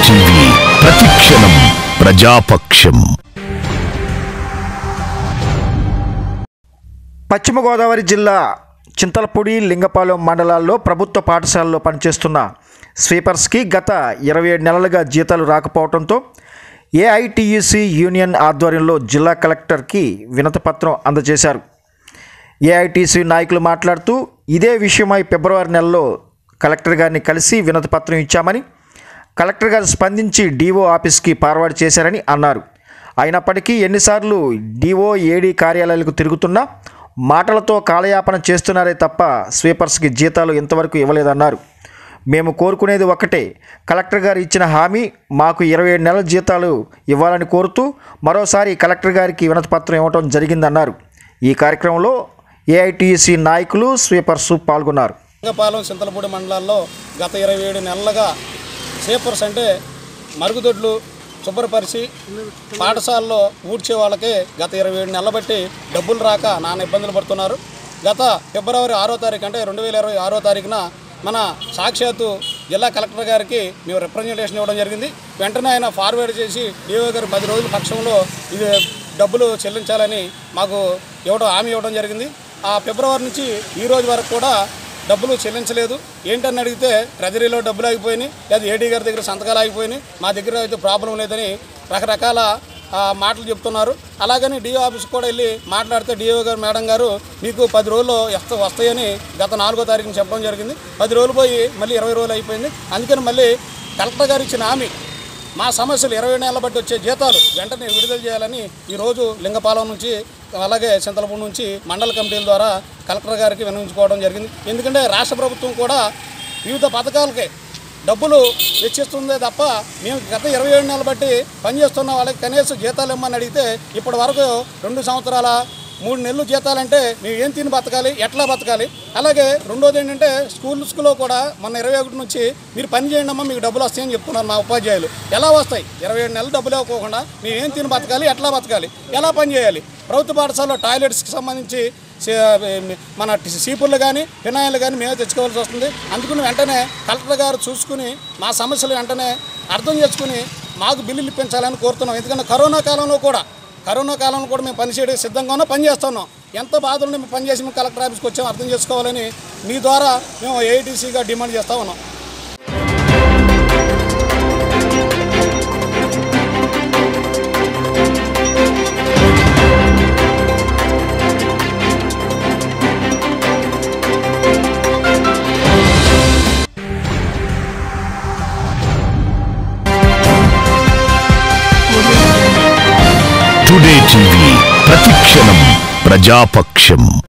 TV ప్రతిక్షణం ప్రజాపక్షం పశ్చిమ గోదావరి జిల్లా చింతలపూడి లింగపాలెం మండలాల్లో ప్రభుత్వ పాఠశాలలో పనిచేస్తున్న స్వీపర్స్కి గత ఇరవై ఏడు నెలలుగా జీతాలు రాకపోవడంతో ఏఐటియుసి యూనియన్ ఆధ్వర్యంలో జిల్లా కలెక్టర్కి వినతిపత్రం అందజేశారు ఏఐటిసి నాయకులు మాట్లాడుతూ ఇదే విషయమై ఫిబ్రవరి నెలలో కలెక్టర్ గారిని కలిసి వినతిపత్రం ఇచ్చామని కలెక్టర్ గారు స్పందించి డీఓ ఆఫీస్కి ఫార్వర్డ్ చేశారని అన్నారు అయినప్పటికీ ఎన్నిసార్లు డీఓ ఏడీ కార్యాలయాలకు తిరుగుతున్నా మాటలతో కాలయాపన చేస్తున్నారే తప్ప స్వీపర్స్కి జీతాలు ఇంతవరకు ఇవ్వలేదన్నారు మేము కోరుకునేది ఒకటే కలెక్టర్ గారు ఇచ్చిన హామీ మాకు ఇరవై ఏడు నెలల జీతాలు ఇవ్వాలని కోరుతూ మరోసారి కలెక్టర్ గారికి వినతిపత్రం ఇవ్వడం జరిగిందన్నారు ఈ కార్యక్రమంలో ఏఐటిసి నాయకులు స్వీపర్స్ పాల్గొన్నారు లింగపాలెం చింతలపూడి మండలాల్లో గత ఇరవై ఏడు నెలలుగా సేపర్స్ అంటే మరుగుదొడ్లు శుభ్రపరిచి పాఠశాలలో ఊడ్చే వాళ్ళకి గత ఇరవై ఏడు నెలలు బట్టి డబ్బులు రాక నాన్న ఇబ్బందులు పడుతున్నారు గత ఫిబ్రవరి ఆరో తారీఖు అంటే రెండు వేల ఇరవై ఆరో తారీఖున మన సాక్షాత్తు జిల్లా కలెక్టర్ గారికి మేము రిప్రజెంటేషన్ ఇవ్వడం జరిగింది వెంటనే ఆయన ఫార్వర్డ్ చేసి డిఓ గారు పది రోజుల పక్షంలో ఇది డబ్బులు చెల్లించాలని మాకు ఇవ్వడం హామీ ఇవ్వడం జరిగింది ఆ ఫిబ్రవరి నుంచి ఈ రోజు వరకు కూడా డబ్బులు చెల్లించలేదు ఏంటని అడిగితే ట్రెజరీలో డబ్బులు ఆగిపోయినాయి లేదా ఏడీ గారి దగ్గర సంతకాలు ఆగిపోయినాయి మా దగ్గర అయితే ప్రాబ్లం లేదని రకరకాల ఆ, మాటలు చెప్తున్నారు అలాగని డిఓ ఆఫీస్ కూడా వెళ్ళి మాట్లాడితే డిఓ గారు మేడం గారు మీకు పది రోజుల్లో ఎస్త వస్తాయని గత నాలుగో తారీఖున చెప్పడం జరిగింది పది రోజులు పోయి మళ్ళీ ఇరవై రోజులు అయిపోయింది అందుకని మళ్ళీ కలెక్టర్ గారు ఇచ్చిన హామీ మా సమస్యలు ఇరవై నెలల బట్టి వచ్చే జీతాలు వెంటనే విడుదల చేయాలని ఈరోజు లింగపాలెం నుంచి అలాగే చింతలపూడి నుంచి మండల కమిటీల ద్వారా కలెక్టర్ గారికి వినియోగించుకోవడం జరిగింది ఎందుకంటే రాష్ట్ర ప్రభుత్వం కూడా వివిధ పథకాలకి డబ్బులు వెచ్చిస్తుందే తప్ప మేము గత ఇరవై ఏడు నెలలు బట్టి పనిచేస్తున్న వాళ్ళకి కనీసం జీతాలు ఇమ్మని అడిగితే ఇప్పటి వరకు రెండు సంవత్సరాల మూడు నెలలు జీతాలంటే మేము ఏం తిని బతకాలి ఎట్లా బతకాలి అలాగే రెండోది ఏంటంటే స్కూల్స్లో కూడా మొన్న ఇరవై ఒకటి నుంచి మీరు పని చేయండి అమ్మా మీకు డబ్బులు వస్తాయని చెప్తున్నారు మా ఉపాధ్యాయులు ఎలా వస్తాయి ఇరవై ఏడు నెలలు డబ్బులు ఇవ్వకోకుండా మేము ఏం తిని బతకాలి ఎట్లా బతకాలి ఎలా పని చేయాలి ప్రభుత్వ పాఠశాలలో టాయిలెట్స్కి సంబంధించి సే- మన సీపుర్లు కానీ ఫినాయిల్ కానీ మేమే తెచ్చుకోవాల్సి వస్తుంది అందుకని వెంటనే కలెక్టర్ గారు చూసుకుని మా సమస్యలు వెంటనే అర్థం చేసుకుని మాకు బిల్లులు ఇప్పించాలని కోరుతున్నాం ఎందుకంటే కరోనా కాలంలో కూడా కరోనా కాలంలో కూడా మేము పనిచేయడానికి సిద్ధంగా ఉన్నాం పని చేస్తున్నాం ఎంత బాధలు మేము పని చేసి మేము కలెక్టర్ ఆఫీస్కి వచ్చాము అర్థం చేసుకోవాలని మీ ద్వారా మేము ఏఐటీసీగా డిమాండ్ చేస్తూ ఉన్నాం టుడే టీవీ ప్రతిక్షణం ప్రజాపక్షం